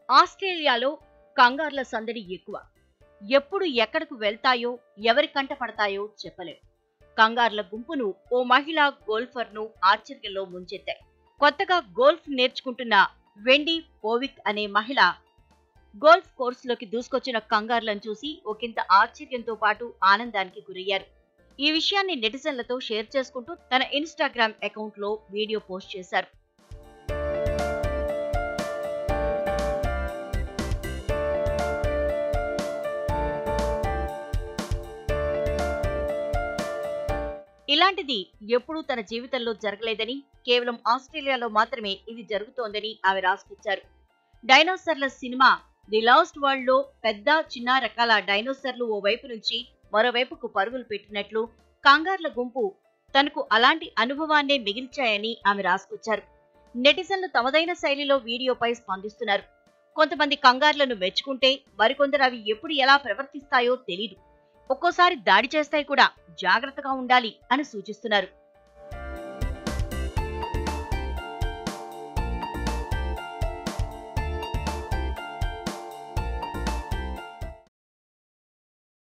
ఆస్ట్రేలియాలో కంగార్ల సందడి ఎక్కువ ఎప్పుడు ఎక్కడకు వెళ్తాయో ఎవరి కంట పడతాయో చెప్పలేం కంగార్ల గుంపును ఓ మహిళ గోల్ఫర్ను ఆశ్చర్యంలో ముంచెత్తాయి కొత్తగా గోల్ఫ్ నేర్చుకుంటున్న వెండి పోవిక్ అనే మహిళ గోల్ఫ్ కోర్సులోకి దూసుకొచ్చిన కంగార్లను చూసి ఒకంత ఆశ్చర్యంతో పాటు ఆనందానికి గురయ్యారు ఈ విషయాన్ని నెటిజన్లతో షేర్ చేసుకుంటూ తన ఇన్స్టాగ్రామ్ అకౌంట్లో వీడియో పోస్ట్ చేశారు ఇలాంటిది ఎప్పుడూ తన జీవితంలో జరగలేదని కేవలం ఆస్ట్రేలియాలో మాత్రమే ఇది జరుగుతోందని ఆమె రాసుకొచ్చారు డైనోసర్ల సినిమా ది లాస్ట్ వరల్డ్ లో పెద్ద చిన్న రకాల డైనోసర్లు ఓ వైపు నుంచి మరోవైపుకు పరుగులు పెట్టినట్లు కంగార్ల గుంపు తనకు అలాంటి అనుభవాన్నే మిగిల్చాయని ఆమె రాసుకొచ్చారు నెటిజన్లు తమదైన శైలిలో వీడియోపై స్పందిస్తున్నారు కొంతమంది కంగార్లను మెచ్చుకుంటే మరికొందరు అవి ఎప్పుడు ఎలా ప్రవర్తిస్తాయో తెలీదు ఒక్కోసారి దాడి చేస్తాయి కూడా జాగ్రత్తగా ఉండాలి అని సూచిస్తున్నారు